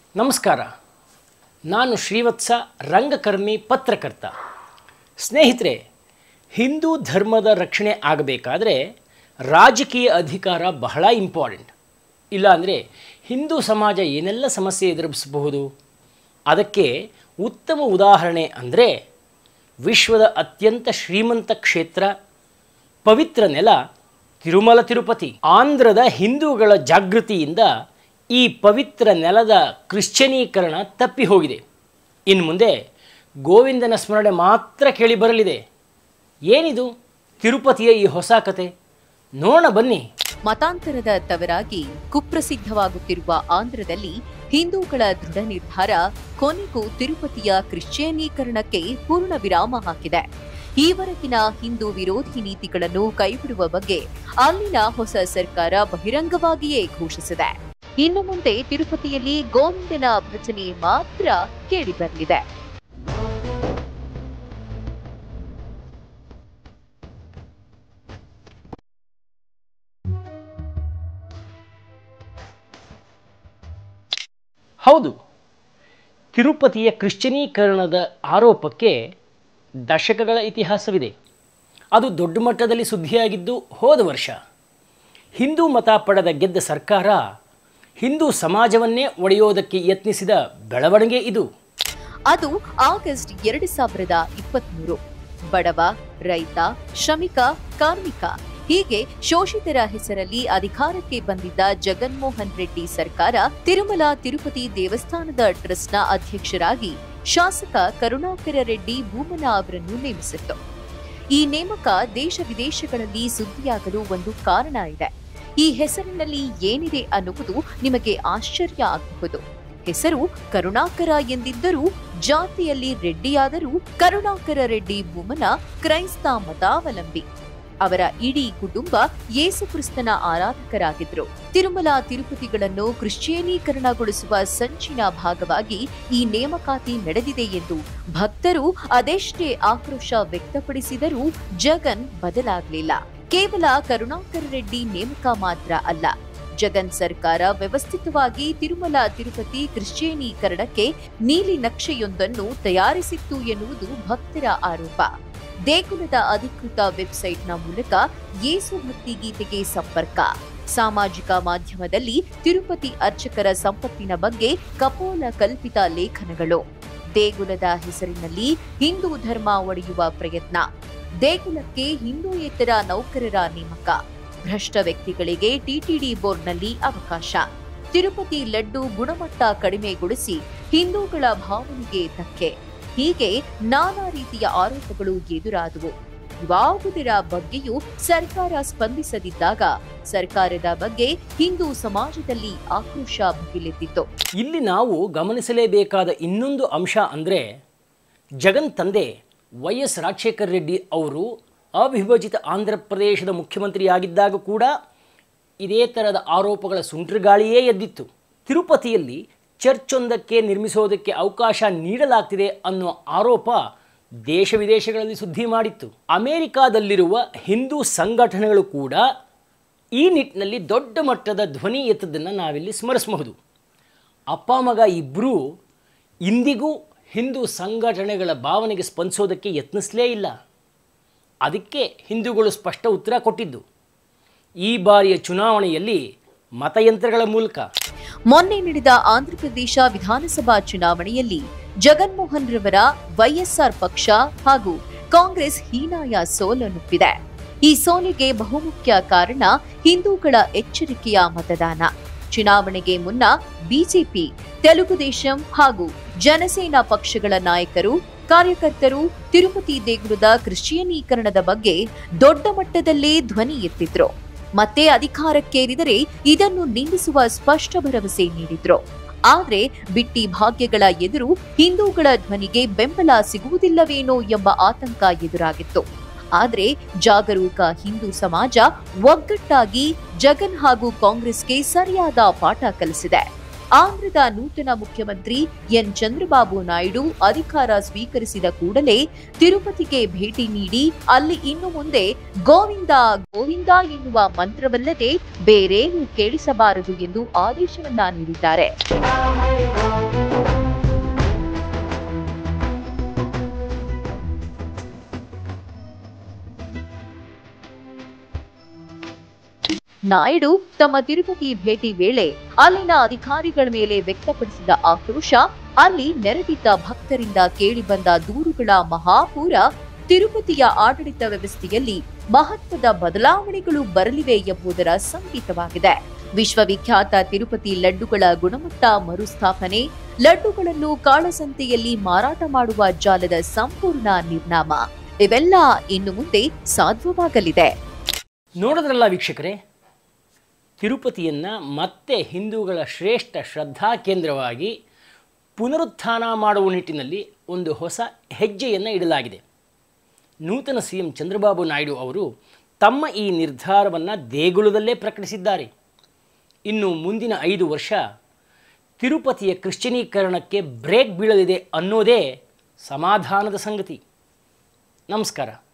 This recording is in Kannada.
ನಮಸ್ಕಾರ ನಾನು ಶ್ರೀವತ್ಸ ರಂಗಕರ್ಮಿ ಪತ್ರಕರ್ತ ಸ್ನೇಹಿತರೆ ಹಿಂದೂ ಧರ್ಮದ ರಕ್ಷಣೆ ಆಗಬೇಕಾದ್ರೆ ರಾಜಕೀಯ ಅಧಿಕಾರ ಬಹಳ ಇಂಪಾರ್ಟೆಂಟ್ ಇಲ್ಲಾಂದರೆ ಹಿಂದೂ ಸಮಾಜ ಏನೆಲ್ಲ ಸಮಸ್ಯೆ ಎದುರಿಸಬಹುದು ಅದಕ್ಕೆ ಉತ್ತಮ ಉದಾಹರಣೆ ಅಂದರೆ ವಿಶ್ವದ ಅತ್ಯಂತ ಶ್ರೀಮಂತ ಕ್ಷೇತ್ರ ಪವಿತ್ರ ನೆಲ ತಿರುಮಲ ತಿರುಪತಿ ಆಂಧ್ರದ ಹಿಂದೂಗಳ ಜಾಗೃತಿಯಿಂದ ಈ ಪವಿತ್ರ ನೆಲದ ಕ್ರಿಶ್ಚಿಯನೀಕರಣ ತಪ್ಪಿ ಹೋಗಿದೆ ಇನ್ನು ಮುಂದೆ ಗೋವಿಂದನ ಸ್ಮರಣೆ ಮಾತ್ರ ಕೇಳಿ ಬರಲಿದೆ ಏನಿದು ತಿರುಪತಿಯ ಈ ಹೊಸ ಕತೆ ನೋಡೋಣ ಬನ್ನಿ ಮತಾಂತರದ ತವರಾಗಿ ಕುಪ್ರಸಿದ್ಧವಾಗುತ್ತಿರುವ ಆಂಧ್ರದಲ್ಲಿ ಹಿಂದೂಗಳ ದೃಢ ನಿರ್ಧಾರ ಕೊನೆಗೂ ತಿರುಪತಿಯ ಕ್ರಿಶ್ಚಿಯನೀಕರಣಕ್ಕೆ ಪೂರ್ಣ ವಿರಾಮ ಹಾಕಿದೆ ಈವರೆಗಿನ ಹಿಂದೂ ವಿರೋಧಿ ನೀತಿಗಳನ್ನು ಕೈಬಿಡುವ ಬಗ್ಗೆ ಅಲ್ಲಿನ ಹೊಸ ಸರ್ಕಾರ ಬಹಿರಂಗವಾಗಿಯೇ ಘೋಷಿಸಿದೆ ಇನ್ನು ಮುಂದೆ ತಿರುಪತಿಯಲ್ಲಿ ಗೋವಿಂದನ ಭಜನೆ ಮಾತ್ರ ಕೇಳಿಬರಲಿದೆ ಹೌದು ತಿರುಪತಿಯ ಕ್ರಿಶ್ಚಿಯನೀಕರಣದ ಆರೋಪಕ್ಕೆ ದಶಕಗಳ ಇತಿಹಾಸವಿದೆ ಅದು ದೊಡ್ಡ ಮಟ್ಟದಲ್ಲಿ ಸುದ್ದಿಯಾಗಿದ್ದು ಹೋದ ವರ್ಷ ಹಿಂದೂ ಮತ ಪಡೆದ ಗೆದ್ದ ಸರ್ಕಾರ ಹಿಂದೂ ಸಮಾಜವನ್ನೇ ಒಡೆಯೋದಕ್ಕೆ ಯತ್ನಿಸಿದ ಬೆಳವಣಿಗೆ ಇದು ಅದು ಆಗಸ್ಟ್ ಎರಡು ಸಾವಿರದ ಇಪ್ಪತ್ಮೂರು ಬಡವ ರೈತ ಶ್ರಮಿಕ ಕಾರ್ಮಿಕ ಹೀಗೆ ಶೋಷಿತರ ಹೆಸರಲ್ಲಿ ಅಧಿಕಾರಕ್ಕೆ ಬಂದಿದ್ದ ಜಗನ್ಮೋಹನ್ ರೆಡ್ಡಿ ಸರ್ಕಾರ ತಿರುಮಲ ತಿರುಪತಿ ದೇವಸ್ಥಾನದ ಟ್ರಸ್ಟ್ನ ಅಧ್ಯಕ್ಷರಾಗಿ ಶಾಸಕ ಕರುಣಾಕರ ರೆಡ್ಡಿ ಭೂಮನ ಅವರನ್ನು ನೇಮಿಸಿತ್ತು ಈ ನೇಮಕ ದೇಶ ವಿದೇಶಗಳಲ್ಲಿ ಸುದ್ದಿಯಾಗಲು ಒಂದು ಕಾರಣ ಇದೆ ಈ ಹೆಸರಿನಲ್ಲಿ ಏನಿದೆ ಅನ್ನುವುದು ನಿಮಗೆ ಆಶ್ಚರ್ಯ ಆಗಬಹುದು ಹೆಸರು ಕರುಣಾಕರ ಎಂದಿದ್ದರೂ ಜಾತಿಯಲ್ಲಿ ರೆಡ್ಡಿಯಾದರೂ ಕರುಣಾಕರ ರೆಡ್ಡಿ ಭೂಮನ ಕ್ರೈಸ್ತ ಮತಾವಲಂಬಿ ಅವರ ಇಡೀ ಕುಟುಂಬ ಯೇಸುಕ್ರಿಸ್ತನ ಆರಾಧಕರಾಗಿದ್ರು ತಿರುಮಲ ತಿರುಪತಿಗಳನ್ನು ಕ್ರಿಶ್ಚಿಯನೀಕರಣಗೊಳಿಸುವ ಸಂಚಿನ ಭಾಗವಾಗಿ ಈ ನೇಮಕಾತಿ ನಡೆದಿದೆ ಎಂದು ಭಕ್ತರು ಅದೆಷ್ಟೇ ಆಕ್ರೋಶ ವ್ಯಕ್ತಪಡಿಸಿದರೂ ಜಗನ್ ಬದಲಾಗಲಿಲ್ಲ ಕೇವಲ ಕರುಣಾಕರ ರೆಡ್ಡಿ ನೇಮಕ ಮಾತ್ರ ಅಲ್ಲ ಜಗನ್ ಸರ್ಕಾರ ವ್ಯವಸ್ಥಿತವಾಗಿ ತಿರುಮಲ ತಿರುಪತಿ ಕ್ರಿಶ್ಚಿಯನೀಕರಣಕ್ಕೆ ನೀಲಿ ನಕ್ಷೆಯೊಂದನ್ನು ತಯಾರಿಸಿತ್ತು ಎನ್ನುವುದು ಭಕ್ತರ ಆರೋಪ ದೇಗುಲದ ಅಧಿಕೃತ ವೆಬ್ಸೈಟ್ನ ಮೂಲಕ ಯೇಸು ಭಕ್ತಿ ಗೀತೆಗೆ ಸಂಪರ್ಕ ಸಾಮಾಜಿಕ ಮಾಧ್ಯಮದಲ್ಲಿ ತಿರುಪತಿ ಅರ್ಚಕರ ಸಂಪತ್ತಿನ ಬಗ್ಗೆ ಕಪೋಲ ಕಲ್ಪಿತ ಲೇಖನಗಳು ದೇಗುಲದ ಹೆಸರಿನಲ್ಲಿ ಹಿಂದೂ ಧರ್ಮ ಒಡೆಯುವ ಪ್ರಯತ್ನ ದೇಗುಲಕ್ಕೆ ಹಿಂದೂಯೇತರ ನೌಕರರ ನೇಮಕ ಭ್ರಷ್ಟ ವ್ಯಕ್ತಿಗಳಿಗೆ ಟಿಟಿಡಿ ಬೋರ್ಡ್ನಲ್ಲಿ ಅವಕಾಶ ತಿರುಪತಿ ಲಡ್ಡು ಗುಣಮಟ್ಟ ಕಡಿಮೆಗೊಳಿಸಿ ಹಿಂದೂಗಳ ಭಾವನೆಗೆ ಧಕ್ಕೆ ಹೀಗೆ ನಾನಾ ರೀತಿಯ ಆರೋಪಗಳು ಎದುರಾದವು ಯಾವುದರ ಬಗ್ಗೆಯೂ ಸರ್ಕಾರ ಸ್ಪಂದಿಸದಿದ್ದಾಗ ಸರ್ಕಾರದ ಬಗ್ಗೆ ಹಿಂದೂ ಸಮಾಜದಲ್ಲಿ ಆಕ್ರೋಶ ಭುಗಿಲೆದ್ದಿತ್ತು ಇಲ್ಲಿ ನಾವು ಗಮನಿಸಲೇಬೇಕಾದ ಇನ್ನೊಂದು ಅಂಶ ಅಂದರೆ ಜಗನ್ ತಂದೆ ವೈ ಎಸ್ ರಾಜಶೇಖರ್ ರೆಡ್ಡಿ ಅವರು ಅವಿಭಜಿತ ಆಂಧ್ರ ಪ್ರದೇಶದ ಮುಖ್ಯಮಂತ್ರಿಯಾಗಿದ್ದಾಗ ಕೂಡ ಇದೇ ಥರದ ಆರೋಪಗಳ ಸುಂಟ್ರಗಾಳಿಯೇ ಎದ್ದಿತ್ತು ತಿರುಪತಿಯಲ್ಲಿ ಚರ್ಚೊಂದಕ್ಕೆ ನಿರ್ಮಿಸೋದಕ್ಕೆ ಅವಕಾಶ ನೀಡಲಾಗ್ತಿದೆ ಅನ್ನೋ ಆರೋಪ ದೇಶ ವಿದೇಶಗಳಲ್ಲಿ ಸುದ್ದಿ ಮಾಡಿತ್ತು ಅಮೆರಿಕಾದಲ್ಲಿರುವ ಹಿಂದೂ ಸಂಘಟನೆಗಳು ಕೂಡ ಈ ನಿಟ್ಟಿನಲ್ಲಿ ದೊಡ್ಡ ಮಟ್ಟದ ಧ್ವನಿ ಎತ್ತದನ್ನು ನಾವಿಲ್ಲಿ ಸ್ಮರಿಸಬಹುದು ಅಪ್ಪ ಮಗ ಇಬ್ಬರೂ ಇಂದಿಗೂ ಹಿಂದೂ ಸಂಘಟನೆಗಳ ಭಾವನೆಗೆ ಸ್ಪಂದಿಸೋದಕ್ಕೆ ಯತ್ನಿಸಲೇ ಇಲ್ಲ ಅದಕ್ಕೆ ಹಿಂದೂಗಳು ಸ್ಪಷ್ಟ ಉತ್ತರ ಕೊಟ್ಟಿದ್ದು ಈ ಬಾರಿಯ ಚುನಾವಣೆಯಲ್ಲಿ ಮತಯಂತ್ರಗಳ ಮೂಲಕ ಮೊನ್ನೆ ನಡೆದ ಆಂಧ್ರಪ್ರದೇಶ ವಿಧಾನಸಭಾ ಚುನಾವಣೆಯಲ್ಲಿ ಜಗನ್ಮೋಹನ್ ರವರ ವೈಎಸ್ಆರ್ ಪಕ್ಷ ಹಾಗೂ ಕಾಂಗ್ರೆಸ್ ಹೀನಾಯ ಸೋಲನ್ನುಪ್ಪಿದೆ ಈ ಸೋಲಿಗೆ ಬಹುಮುಖ್ಯ ಕಾರಣ ಹಿಂದೂಗಳ ಎಚ್ಚರಿಕೆಯ ಮತದಾನ ಚುನಾವಣೆಗೆ ಮುನ್ನ ಬಿಜೆಪಿ ತೆಲುಗು ದೇಶಂ ಹಾಗೂ ಜನಸೇನಾ ಪಕ್ಷಗಳ ನಾಯಕರು ಕಾರ್ಯಕರ್ತರು ತಿರುಪತಿ ದೇಗುಲದ ಕ್ರಿಶ್ಚಿಯನೀಕರಣದ ಬಗ್ಗೆ ದೊಡ್ಡ ಮಟ್ಟದಲ್ಲೇ ಧ್ವನಿ ಎತ್ತಿದ್ರು ಮತ್ತೆ ಅಧಿಕಾರಕ್ಕೇರಿದರೆ ಇದನ್ನು ನಿಲ್ಲಿಸುವ ಸ್ಪಷ್ಟ ಭರವಸೆ ನೀಡಿದ್ರು ಆದ್ರೆ ಬಿಟ್ಟಿ ಭಾಗ್ಯಗಳ ಎದುರು ಹಿಂದೂಗಳ ಧ್ವನಿಗೆ ಬೆಂಬಲ ಸಿಗುವುದಿಲ್ಲವೇನೋ ಎಂಬ ಆತಂಕ ಎದುರಾಗಿತ್ತು ಆದ್ರೆ ಜಾಗರೂಕ ಹಿಂದೂ ಸಮಾಜ ಒಗ್ಗಟ್ಟಾಗಿ ಜಗನ್ ಹಾಗೂ ಕಾಂಗ್ರೆಸ್ಗೆ ಸರಿಯಾದ ಪಾಠ ಕಲಿಸಿದೆ ಆಂಧ್ರದ ನೂತನ ಮುಖ್ಯಮಂತ್ರಿ ಎನ್ ಚಂದ್ರಬಾಬು ನಾಯ್ಡು ಅಧಿಕಾರ ಸ್ವೀಕರಿಸಿದ ಕೂಡಲೇ ತಿರುಪತಿಗೆ ಭೇಟಿ ನೀಡಿ ಅಲ್ಲಿ ಇನ್ನು ಮುಂದೆ ಗೋವಿಂದ ಗೋವಿಂದ ಎನ್ನುವ ಮಂತ್ರವಲ್ಲದೆ ಬೇರೇನೂ ಕೇಳಿಸಬಾರದು ಎಂದು ಆದೇಶವನ್ನ ನೀಡಿದ್ದಾರೆ ನಾಯ್ಡು ತಮ್ಮ ತಿರುಪತಿ ಭೇಟಿ ವೇಳೆ ಅಲ್ಲಿನ ಅಧಿಕಾರಿಗಳ ಮೇಲೆ ವ್ಯಕ್ತಪಡಿಸಿದ ಆಕ್ರೋಶ ಅಲ್ಲಿ ನೆರೆದಿದ್ದ ಭಕ್ತರಿಂದ ಕೇಳಿಬಂದ ದೂರುಗಳ ಮಹಾಪೂರ ತಿರುಪತಿಯ ಆಡಳಿತ ವ್ಯವಸ್ಥೆಯಲ್ಲಿ ಮಹತ್ವದ ಬದಲಾವಣೆಗಳು ಬರಲಿವೆ ಎಂಬುದರ ಸಂಕೇತವಾಗಿದೆ ವಿಶ್ವವಿಖ್ಯಾತ ತಿರುಪತಿ ಲಡ್ಡುಗಳ ಗುಣಮಟ್ಟ ಮರುಸ್ಥಾಪನೆ ಲಡ್ಡುಗಳನ್ನು ಕಾಳಸಂತೆಯಲ್ಲಿ ಮಾರಾಟ ಮಾಡುವ ಜಾಲದ ಸಂಪೂರ್ಣ ನಿರ್ನಾಮ ಇವೆಲ್ಲ ಇನ್ನು ಮುಂದೆ ಸಾಧ್ಯವಾಗಲಿದೆ ನೋಡಿದ್ರಲ್ಲ ವೀಕ್ಷಕರೇ ತಿರುಪತಿಯನ್ನು ಮತ್ತೆ ಹಿಂದೂಗಳ ಶ್ರೇಷ್ಠ ಶ್ರದ್ಧಾ ಕೇಂದ್ರವಾಗಿ ಪುನರುತ್ಥಾನ ಮಾಡುವ ನಿಟ್ಟಿನಲ್ಲಿ ಒಂದು ಹೊಸ ಹೆಜ್ಜೆಯನ್ನು ಇಡಲಾಗಿದೆ ನೂತನ ಸಿ ಎಂ ಚಂದ್ರಬಾಬು ನಾಯ್ಡು ಅವರು ತಮ್ಮ ಈ ನಿರ್ಧಾರವನ್ನು ದೇಗುಲದಲ್ಲೇ ಪ್ರಕಟಿಸಿದ್ದಾರೆ ಇನ್ನು ಮುಂದಿನ ಐದು ವರ್ಷ ತಿರುಪತಿಯ ಕ್ರಿಶ್ಚಿಯನೀಕರಣಕ್ಕೆ ಬ್ರೇಕ್ ಬೀಳಲಿದೆ ಅನ್ನೋದೇ ಸಮಾಧಾನದ ಸಂಗತಿ ನಮಸ್ಕಾರ